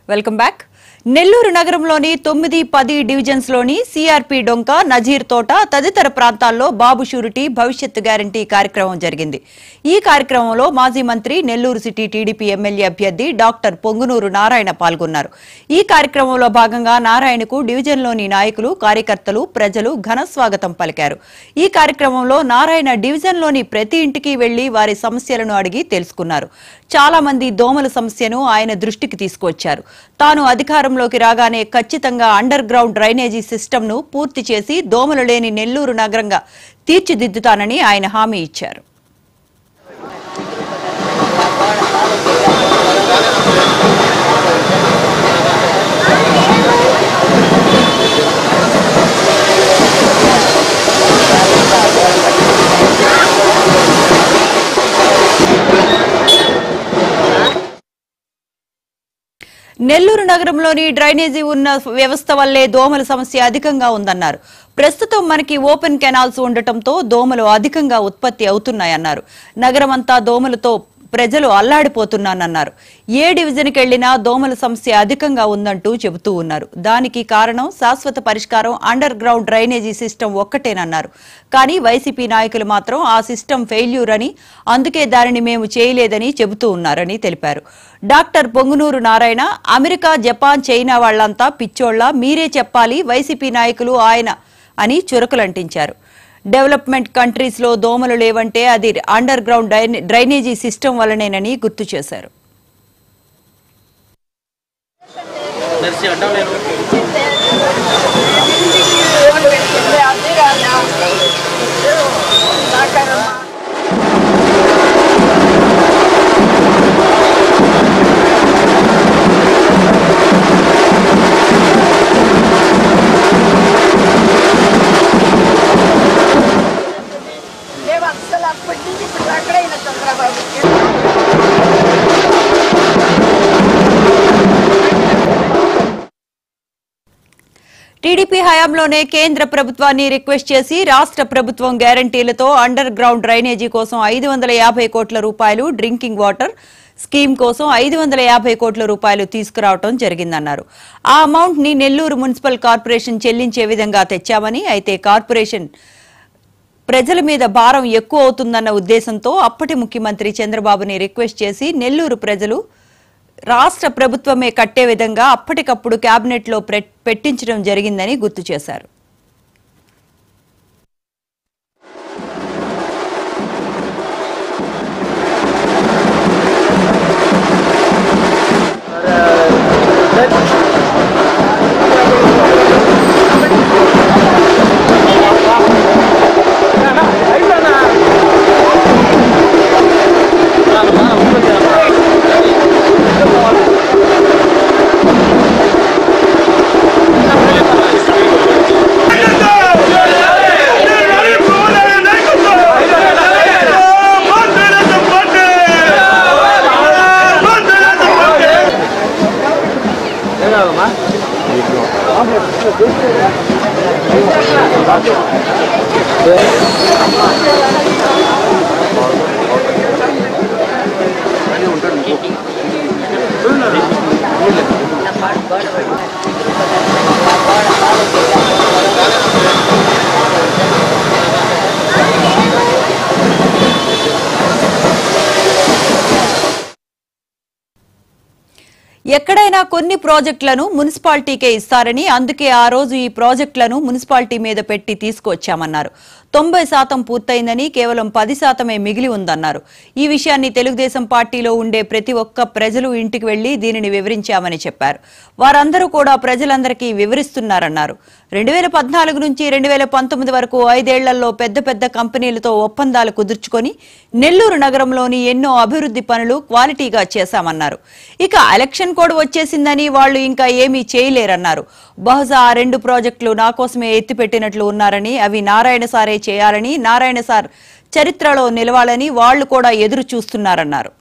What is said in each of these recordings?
welcome back Nellore నగరంలోని తొమ్మిది పది డివిజన్స్లోని సిఆర్పి డొంక నజీర్ తోట తదితర ప్రాంతాల్లో బాబు షూరిటీ భవిష్యత్తు గ్యారంటీ కార్యక్రమం జరిగింది ఈ కార్యక్రమంలో మాజీ మంత్రి నెల్లూరు సిటీ టీడీపీ ఎమ్మెల్యే అభ్యర్థి డాక్టర్ పొంగునూరు నారాయణ పాల్గొన్నారు ఈ కార్యక్రమంలో భాగంగా నారాయణకు డివిజన్లోని నాయకులు కార్యకర్తలు ప్రజలు ఘన స్వాగతం పలికారు ఈ కార్యక్రమంలో నారాయణ డివిజన్లోని ప్రతి ఇంటికి వెళ్లి వారి సమస్యలను అడిగి తెలుసుకున్నారు చాలా మంది దోమల సమస్యను ఆయన దృష్టికి తీసుకువచ్చారు తాను అధికారంలోకి రాగానే ఖచ్చితంగా అండర్ గ్రౌండ్ డ్రైనేజీ సిస్టమ్ను పూర్తి చేసి దోమలు లేని నెల్లూరు నగరంగా తీర్చిదిద్దుతానని ఆయన హామీ ఇచ్చారు నెల్లూరు నగరంలోని డ్రైనేజీ ఉన్న వ్యవస్థ వల్లే దోమల సమస్య అధికంగా ఉందన్నారు ప్రస్తుతం మనకి ఓపెన్ కెనాల్స్ ఉండటంతో దోమలు అధికంగా ఉత్పత్తి అవుతున్నాయన్నారు నగరమంతా దోమలతో ప్రజలు అల్లాడిపోతున్నానన్నారు ఏ డివిజన్కి వెళ్లినా దోమల సమస్య అధికంగా ఉందంటూ చెబుతూ ఉన్నారు దానికి కారణం శాశ్వత పరిష్కారం అండర్ గ్రౌండ్ డ్రైనేజీ సిస్టమ్ ఒక్కటేనన్నారు కానీ వైసీపీ నాయకులు మాత్రం ఆ సిస్టమ్ ఫెయిల్యూర్ అని అందుకే దానిని మేము చేయలేదని చెబుతూ ఉన్నారని తెలిపారు doctor Pongunuru Narayana America Japan China వాళ్లంతా పిచ్చోళ్ల మీరే చెప్పాలి వైసీపీ నాయకులు ఆయన అని చురకలంటించారు డెవలప్మెంట్ కంట్రీస్ లో దోమలు లేవంటే అది అండర్ గ్రౌండ్ డ్రైనే- డ్రైనేజీ సిస్టమ్ వల్లనేనని గుర్తు చేశారు మెర్సీ అంటావు నేను మేము అసలు అప్పటి నుంచి ఇప్పుడు అక్కడైనా చంద్రబాబు టీడీపీ హయాంలోనే కేంద్ర ప్రభుత్వాన్ని రిక్వెస్ట్ చేసి రాష్ట్ర ప్రభుత్వం గ్యారంటీలతో అండర్ గ్రౌండ్ డ్రైనేజీ కోసం ఐదు వందల యాభై కోట్ల రూపాయలు డ్రింకింగ్ వాటర్ స్కీమ్ కోసం ఐదు వందల యాభై కోట్ల రూపాయలు తీసుకురావడం జరిగిందన్నారు ఆ అమౌంట్ ని నెల్లూరు మున్సిపల్ కార్పొరేషన్ చెల్లించే విధంగా తెచ్చామని అయితే కార్పొరేషన్ ప్రజల మీద భారం ఎక్కువ అవుతుందన్న ఉద్దేశంతో అప్పటి ముఖ్యమంత్రి చంద్రబాబుని రిక్వెస్ట్ చేసి నెల్లూరు ప్రజలు రాష్ట్ర ప్రభుత్వమే కట్టే విధంగా అప్పటికప్పుడు కేబినెట్లో ప్రె- పెట్టించడం జరిగిందని గుర్తు చేశారు ఏం కావాలమ్మా ఎక్కడైనా కొన్ని ప్రాజెక్టులను మున్సిపాలిటీకే ఇస్తారని అందుకే ఆ రోజు ఈ ప్రాజెక్టులను మున్సిపాలిటీ మీద పెట్టి తీసుకొచ్చామన్నారు తొంభై శాతం పూర్తయిందని కేవలం పది శాతమే మిగిలి ఉందన్నారు ఈ విషయాన్ని తెలుగుదేశం పార్టీలో ఉండే ప్రతి ఒక్క ప్రజలు ఇంటికి వెళ్లి దీనిని వివరించామని చెప్పారు వారందరూ కూడా ప్రజలందరికీ వివరిస్తున్నారన్నారు రెండు వేల పద్నాలుగు నుంచి రెండు వేల పంతొమ్మిది వరకు ఐదేళ్లలో పెద్ద పెద్ద కంపెనీలతో ఒప్పందాలు కుదుర్చుకొని నెల్లూరు నగరంలోని ఎన్నో అభివృద్ధి పనులు క్వాలిటీగా చేశామన్నారు ఇక ఎలక్షన్ కోడ్ వచ్చేసిందని వాళ్ళు ఇంకా ఏమీ చేయలేరన్నారు బహుశా ఆ రెండు ప్రాజెక్టులు నా కోసమే ఎత్తిపెట్టినట్లు ఉన్నారని అవి నారాయణ సారే చేయాలని నారాయణ సార్ చరిత్రలో నిలవాలని వాళ్లు కూడా ఎదురు చూస్తున్నారన్నారు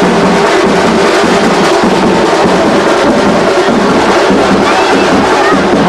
ఆ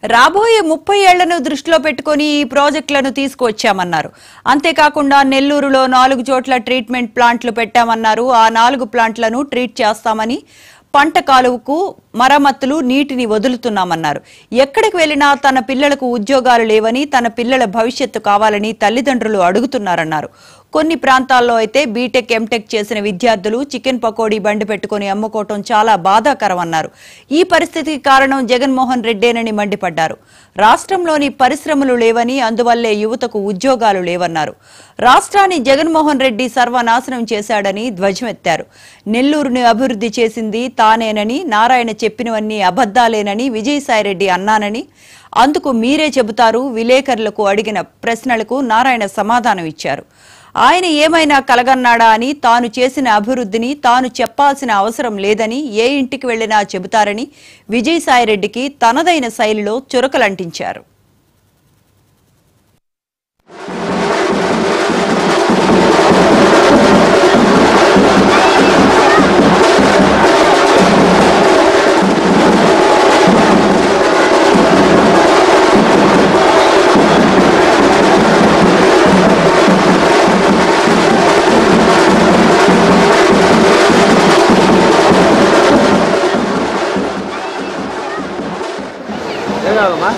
రాబోయే ముప్పై ఏళ్లను దృష్టిలో పెట్టుకుని ఈ ప్రాజెక్టులను తీసుకువచ్చామన్నారు అంతేకాకుండా నెల్లూరులో నాలుగు చోట్ల ట్రీట్మెంట్ ప్లాంట్లు పెట్టామన్నారు ఆ నాలుగు ప్లాంట్లను ట్రీట్ చేస్తామని పంట కాలువకు మరమ్మతులు నీటిని వదులుతున్నామన్నారు ఎక్కడికి వెళ్లినా తన పిల్లలకు ఉద్యోగాలు లేవని తన పిల్లల భవిష్యత్తు కావాలని తల్లిదండ్రులు అడుగుతున్నారన్నారు కొన్ని ప్రాంతాల్లో అయితే బీటెక్ ఎంటెక్ చేసిన విద్యార్థులు చికెన్ పకోడీ బండి పెట్టుకుని అమ్ముకోవటం చాలా బాధాకరమన్నారు ఈ పరిస్థితికి కారణం జగన్మోహన్ రెడ్డేనని మండిపడ్డారు రాష్ట్రంలోని పరిశ్రమలు లేవని అందువల్లే యువతకు ఉద్యోగాలు లేవన్నారు రాష్ట్రాన్ని జగన్మోహన్ రెడ్డి సర్వనాశనం చేశాడని ధ్వజమెత్తారు నెల్లూరుని అభివృద్ధి చేసింది తానేనని నారాయణ చెప్పినవన్నీ అబద్దాలేనని విజయసాయిరెడ్డి అన్నానని అందుకు మీరే చెబుతారు విలేకరులకు అడిగిన ప్రశ్నలకు నారాయణ సమాధానం ఇచ్చారు ఆయన ఏమైనా కలగన్నాడా అని తాను చేసిన అభివృద్ధిని తాను చెప్పాల్సిన అవసరం లేదని ఏ ఇంటికి వెళ్లినా చెబుతారని విజయసాయిరెడ్డికి తనదైన శైలిలో చురకలంటించారు ఏం కావాలమ్మా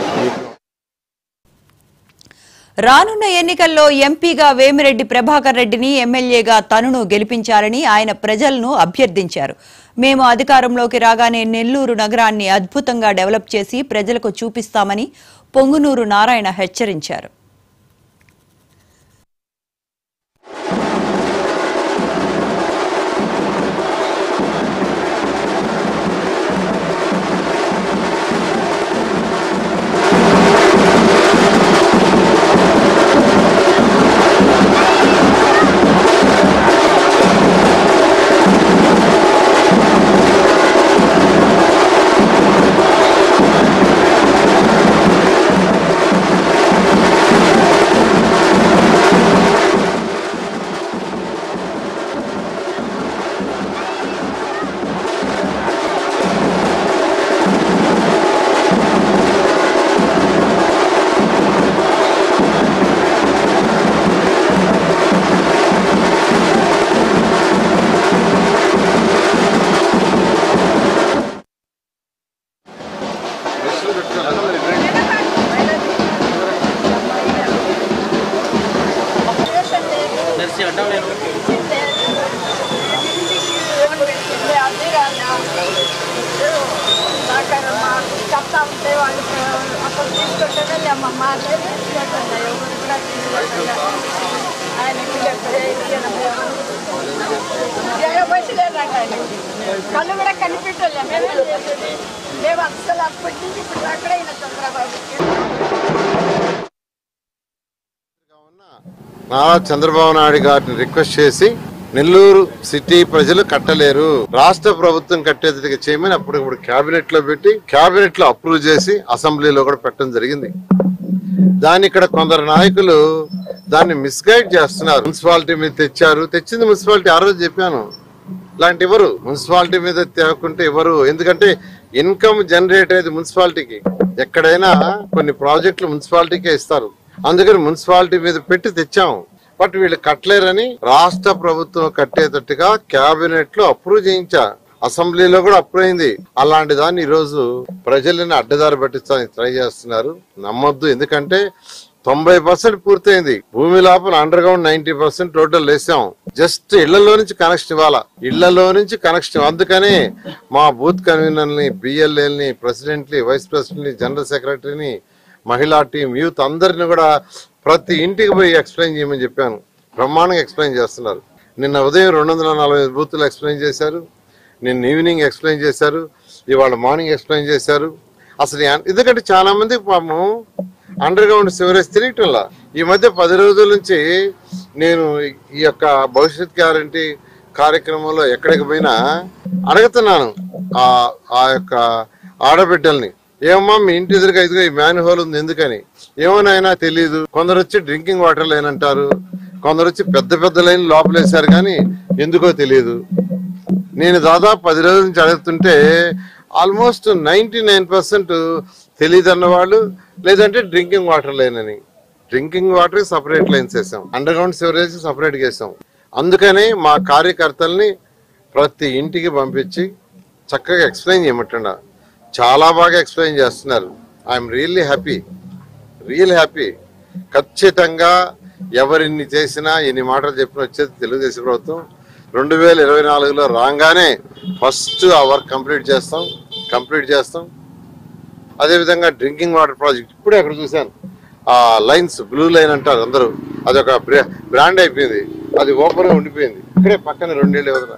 రానున్న ఎన్నికల్లో ఎంపీగా వేమిరెడ్డి ప్రభాకర్ రెడ్డిని ఎమ్మెల్యేగా తనును గెలిపించాలని ఆయన ప్రజలను అభ్యర్థించారు మేము అధికారంలోకి రాగానే నెల్లూరు నగరాన్ని అద్భుతంగా డెవలప్ చేసి ప్రజలకు చూపిస్తామని పొంగునూరు నారాయణ హెచ్చరించారు మెర్సీ అంటావు నేను చెప్తా ఉంటే వాళ్ళు అప్పుడు తీసుకుంటేనే లేమ్మా లేదు తీసుకెళ్తాను ఎవరు కూడా తీసుకెళ్తాను ఆయనకి ఇరవై వయసు లేదండి ఆయనకి కళ్ళు కూడా కనిపించలే మేమే చేసేది మేము అసలు అప్పటి నుంచి ఇప్పుడు అక్కడే అయిన చంద్రబాబుకి నారా చంద్రబాబు నాయుడు గారిని రిక్వెస్ట్ చేసి నెల్లూరు సిటీ ప్రజలు కట్టలేరు రాష్ట్ర ప్రభుత్వం కట్టేదిగా చేయమని అప్పుడు ఇప్పుడు కేబినెట్ లో పెట్టి కేబినెట్ లో అప్రూవ్ చేసి అసెంబ్లీలో కూడా పెట్టడం జరిగింది దాన్ని ఇక్కడ కొందరు నాయకులు దాన్ని మిస్గైడ్ చేస్తున్నారు మున్సిపాలిటీ మీద తెచ్చారు తెచ్చింది మున్సిపాలిటీ ఆ రోజు చెప్పాను ఇలాంటి ఇవ్వరు మున్సిపాలిటీ మీద తేకుంటే ఇవ్వరు ఎందుకంటే ఇన్కమ్ జనరేట్ అయ్యేది మున్సిపాలిటీకి ఎక్కడైనా కొన్ని ప్రాజెక్టులు మున్సిపాలిటీకే ఇస్తారు అందుకని మున్సిపాలిటీ మీద పెట్టి తెచ్చాము బట్ వీళ్ళు కట్టలేరని రాష్ట్ర ప్రభుత్వం కట్టేటట్టుగా కేబినెట్ లో అప్రూవ్ చేయించా అసెంబ్లీలో కూడా అప్రూవ్ అయింది అలాంటి దాన్ని ఈ రోజు ప్రజలని అడ్డదారి పట్టించడానికి ట్రై చేస్తున్నారు నమ్మొద్దు ఎందుకంటే తొంభై పర్సెంట్ పూర్తయింది భూమి లోపల underground ninety percent total వేసాం జస్ట్ ఇళ్లలో నుంచి కనెక్షన్ ఇవ్వాలా ఇళ్లలో నుంచి కనెక్షన్ అందుకనే మా బూత్ కన్వీనర్ని బిఎల్ఏల్ని ప్రెసిడెంట్ని వైస్ ప్రెసిడెంట్ని జనరల్ సెక్రటరీని మహిళా టీం యూత్ అందరిని కూడా ప్రతి ఇంటికి పోయి ఎక్స్ప్లెయిన్ చేయమని చెప్పాను బ్రహ్మాండంగా ఎక్స్ప్లెయిన్ చేస్తున్నారు నిన్న ఉదయం రెండు వందల నలభై ఐదు బూతులు ఎక్స్ప్లెయిన్ చేశారు నిన్న ఈవినింగ్ ఎక్స్ప్లెయిన్ చేశారు ఇవాళ మార్నింగ్ ఎక్స్ప్లెయిన్ చేశారు అసలు ఈ- ఎందుకంటే చాలా మంది పాపం అండర్ గ్రౌండ్ సివరేజ్ తిరగటంలా ఈ మధ్య పది రోజుల నుంచి నేను ఈ యొక్క భవిష్యత్ గ్యారంటీ కార్యక్రమంలో ఎక్కడికి పోయినా అడుగుతున్నాను ఆ ఆ యొక్క ఆడబిడ్డల్ని ఏమమ్మా మీ ఇంటి ఎదురుగా ఇదిగో ఈ మ్యాన్ హోల్ ఉంది ఎందుకని ఏమోనైనా తెలియదు కొందరు వచ్చి డ్రింకింగ్ వాటర్ లైన్ అంటారు కొందరు వచ్చి పెద్ద పెద్ద లైన్ లోపలేశారు కానీ ఎందుకో తెలియదు నేను దాదాపు పది రోజుల నుంచి అడుగుతుంటే ఆల్మోస్ట్ నైన్టీ నైన్ పర్సెంట్ తెలియదు అన్న వాళ్ళు లేదంటే డ్రింకింగ్ వాటర్ లేనని డ్రింకింగ్ వాటర్ సపరేట్ లైన్స్ వేసాం అండర్ గ్రౌండ్ సివరేజ్ సపరేట్ వేసాం అందుకనే మా కార్యకర్తల్ని ప్రతి ఇంటికి పంపించి చక్కగా ఎక్స్ప్లెయిన్ చేయమంటుండ చాలా బాగా ఎక్స్ప్లెయిన్ చేస్తున్నారు I'm really happy real happy ఖచ్చితంగా ఎవరిన్ని చేసినా ఎన్ని మాటలు చెప్పిన వచ్చేది తెలుగుదేశం ప్రభుత్వం రెండు వేల ఇరవై నాలుగులో రాగానే ఫస్ట్ ఆ వర్క్ కంప్లీట్ చేస్తాం కంప్లీట్ చేస్తాం అదేవిధంగా డ్రింకింగ్ వాటర్ ప్రాజెక్ట్ ఇప్పుడే అక్కడ చూశాను ఆ లైన్స్ బ్లూ లైన్ అంటారు అందరూ అదొక బ్రాండ్ అయిపోయింది అది ఓపెన్ ఉండిపోయింది ఇక్కడే పక్కన రెండేళ్ళు వదల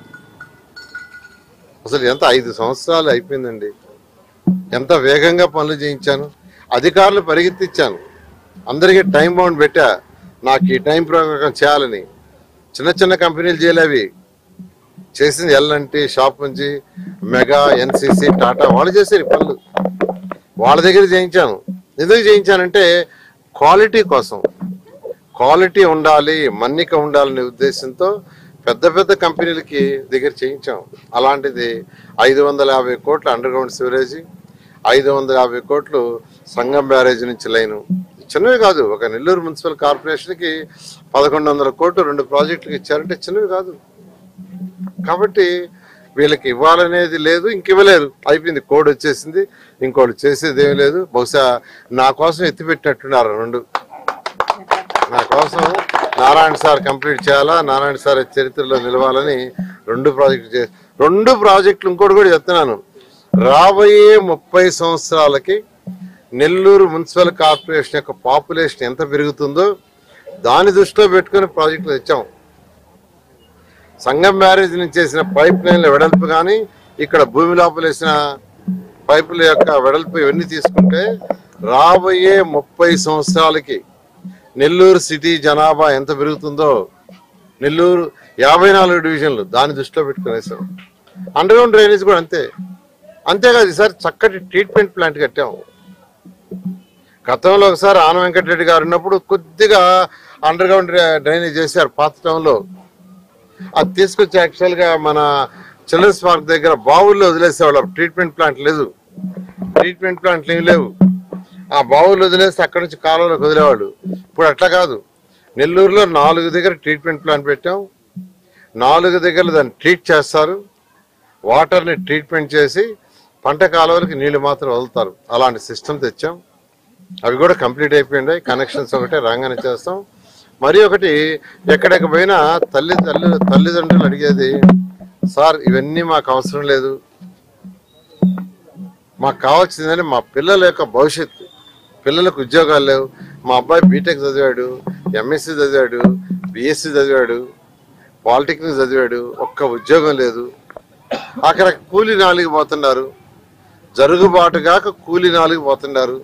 అసలు ఎంత ఐదు సంవత్సరాలు అయిపోయిందండి ఎంత వేగంగా పనులు చేయించాను అధికారులు పరిగెత్తిచ్చాను అందరికీ టైం బౌండ్ పెట్టా నాకు ఈ టైం ప్రకారం చేయాలని చిన్న చిన్న కంపెనీలు చేయలేవి చేసింది ఎల్ఎన్టీ షాప్ నుంచి మెగా ఎన్సిసి టాటా వాళ్ళు చేశారు ఈ పనులు వాళ్ళ దగ్గర చేయించాను ఎందుకు చేయించానంటే క్వాలిటీ కోసం క్వాలిటీ ఉండాలి మన్నిక ఉండాలనే ఉద్దేశంతో పెద్ద పెద్ద కంపెనీలకి దగ్గర చేయించాం అలాంటిది ఐదు వందల యాభై కోట్ల అండర్ గ్రౌండ్ సివరేజ్ ఐదు వందల యాభై కోట్లు సంగం బ్యారేజ్ నుంచి లైను చిన్నవి కాదు ఒక నెల్లూరు మున్సిపల్ కార్పొరేషన్కి పదకొండు వందల కోట్లు రెండు ప్రాజెక్టులకు ఇచ్చారంటే చిన్నవి కాదు కాబట్టి వీళ్ళకి ఇవ్వాలనేది లేదు ఇంక ఇవ్వలేరు అయిపోయింది కోడ్ వచ్చేసింది ఇంకోటి చేసేది ఏమీ లేదు బహుశా నా కోసం ఎత్తిపెట్టినట్టున్నారు రెండు నా కోసం నారాయణ సార్ కంప్లీట్ చేయాలా నారాయణ సార్ చరిత్రలో నిలవాలని రెండు ప్రాజెక్టులు చే రెండు ప్రాజెక్టులు ఇంకోటి కూడా చెప్తున్నాను రాబోయే ముప్పై సంవత్సరాలకి నెల్లూరు మున్సిపల్ కార్పొరేషన్ యొక్క పాపులేషన్ ఎంత పెరుగుతుందో దాని దృష్టిలో పెట్టుకుని ప్రాజెక్టులు తెచ్చాం సంగం బ్యారేజ్ నుంచి చేసిన పైప్ లైన్ల వెడల్పు కానీ ఇక్కడ భూమి లోపల వేసిన పైపుల యొక్క వెడల్పు ఇవన్నీ తీసుకుంటే రాబోయే ముప్పై సంవత్సరాలకి నెల్లూరు సిటీ జనాభా ఎంత పెరుగుతుందో నెల్లూరు యాభై నాలుగు డివిజన్లు దాని దృష్టిలో పెట్టుకునేసాం అండర్ గ్రౌండ్ డ్రైనేజ్ కూడా అంతే అంతేకాదు ఈసారి చక్కటి ట్రీట్మెంట్ ప్లాంట్ కట్టాం గతంలో ఒకసారి ఆన వెంకటరెడ్డి గారు ఉన్నప్పుడు కొద్దిగా అండర్ గ్రౌండ్ డ్రైనేజ్ చేశారు పాత టౌన్లో అది తీసుకొచ్చి యాక్చువల్ గా మన చిల్డ్రన్స్ పార్క్ దగ్గర బావుల్లో వదిలేసేవాళ్ళు ట్రీట్మెంట్ ప్లాంట్ లేదు ట్రీట్మెంట్ ప్లాంట్లు ఏమి లేవు ఆ బావుల్లో వదిలేస్తే అక్కడి నుంచి కాలువలోకి వదిలేవాళ్ళు ఇప్పుడు అట్లా కాదు నెల్లూరులో నాలుగు దగ్గర ట్రీట్మెంట్ ప్లాంట్ పెట్టాం నాలుగు దగ్గర దాన్ని ట్రీట్ చేస్తారు వాటర్ని ట్రీట్మెంట్ చేసి పంట కాలువలకి నీళ్లు మాత్రం వదులుతారు అలాంటి సిస్టమ్ తెచ్చాం అవి కూడా కంప్లీట్ అయిపోయింది కనెక్షన్స్ ఒకటే రాగానే చేస్తాం మరి ఒకటి ఎక్కడికి పోయినా తల్లి తల్లి తల్లిదండ్రులు అడిగేది సార్ ఇవన్నీ మాకు అవసరం లేదు మాకు కావాల్సిందని మా పిల్లల యొక్క భవిష్యత్తు పిల్లలకు ఉద్యోగాలు లేవు మా అబ్బాయి బీటెక్ చదివాడు ఎంఎస్సి చదివాడు బిఎస్సి చదివాడు పాలిటెక్నిక్ చదివాడు ఒక్క ఉద్యోగం లేదు అక్కడ కూలి నాలుగు పోతున్నారు జరుగుబాటు కాక కూలి నాలుగు పోతున్నారు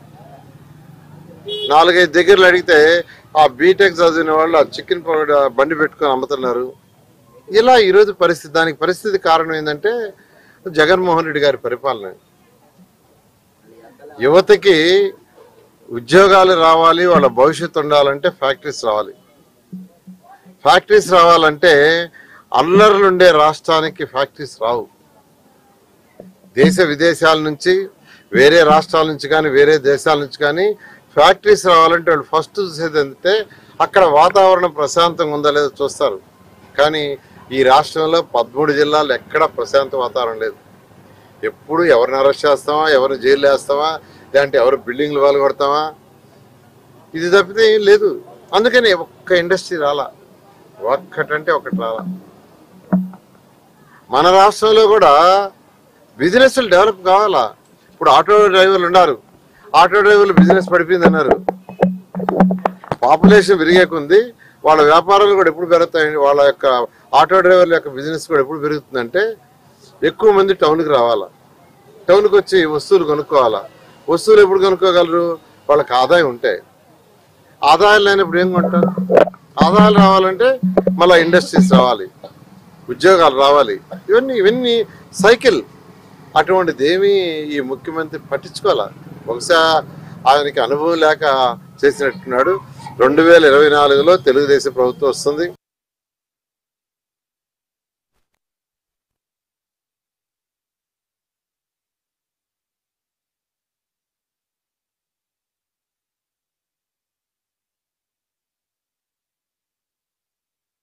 నాలుగైదు దగ్గరలు అడిగితే ఆ బీటెక్ చదివిన వాళ్ళు ఆ చికెన్ పౌడర్ బండి పెట్టుకొని అమ్ముతున్నారు ఇలా ఈరోజు పరిస్థితి దానికి పరిస్థితి కారణం ఏంటంటే జగన్మోహన్ రెడ్డి గారి పరిపాలన యువతకి ఉద్యోగాలు రావాలి వాళ్ళ భవిష్యత్తు ఉండాలంటే ఫ్యాక్టరీస్ రావాలి ఫ్యాక్టరీస్ రావాలంటే అల్లర్లు ఉండే రాష్ట్రానికి ఫ్యాక్టరీస్ రావు దేశ విదేశాల నుంచి వేరే రాష్ట్రాల నుంచి కానీ వేరే దేశాల నుంచి కానీ ఫ్యాక్టరీస్ రావాలంటే వాళ్ళు ఫస్ట్ చూసేది ఏంటంటే అక్కడ వాతావరణం ప్రశాంతంగా ఉందా లేదో చూస్తారు కానీ ఈ రాష్ట్రంలో పదమూడు జిల్లాలు ఎక్కడ ప్రశాంత వాతావరణం లేదు ఎప్పుడు ఎవరిని అరెస్ట్ చేస్తామా ఎవరిని జైలు వేస్తామా లేదంటే ఎవరు బిల్డింగ్లు వాళ్ళు కొడతామా ఇది తప్పితే ఏం లేదు అందుకని ఒక్క ఇండస్ట్రీ రాలా ఒక్కటంటే ఒకటి రాలా మన రాష్ట్రంలో కూడా బిజినెస్లు డెవలప్ కావాలా ఇప్పుడు ఆటో డ్రైవర్లు ఉన్నారు ఆటో డ్రైవర్లు బిజినెస్ పడిపోయింది అన్నారు పాపులేషన్ పెరిగేకుంది వాళ్ళ వ్యాపారాలు కూడా ఎప్పుడు పెరుగుతాయండి వాళ్ళ యొక్క ఆటో డ్రైవర్ల యొక్క బిజినెస్ కూడా ఎప్పుడు పెరుగుతుందంటే ఎక్కువ మంది టౌన్కి రావాలా టౌన్కి వచ్చి వస్తువులు కొనుక్కోవాలా వస్తువులు ఎప్పుడు కొనుక్కోగలరు వాళ్ళకి ఆదాయం ఉంటే ఆదాయం లేనప్పుడు ఏం కొంటారు ఆదాయాలు రావాలంటే మళ్ళీ ఇండస్ట్రీస్ రావాలి ఉద్యోగాలు రావాలి ఇవన్నీ ఇవన్నీ సైకిల్ అటువంటిది ఏమీ ఈ ముఖ్యమంత్రి పట్టించుకోవాలా బహుశా ఆయనకి అనుభవం లేక చేసినట్టున్నాడు రెండు వేల ఇరవై నాలుగులో తెలుగుదేశం ప్రభుత్వం వస్తుంది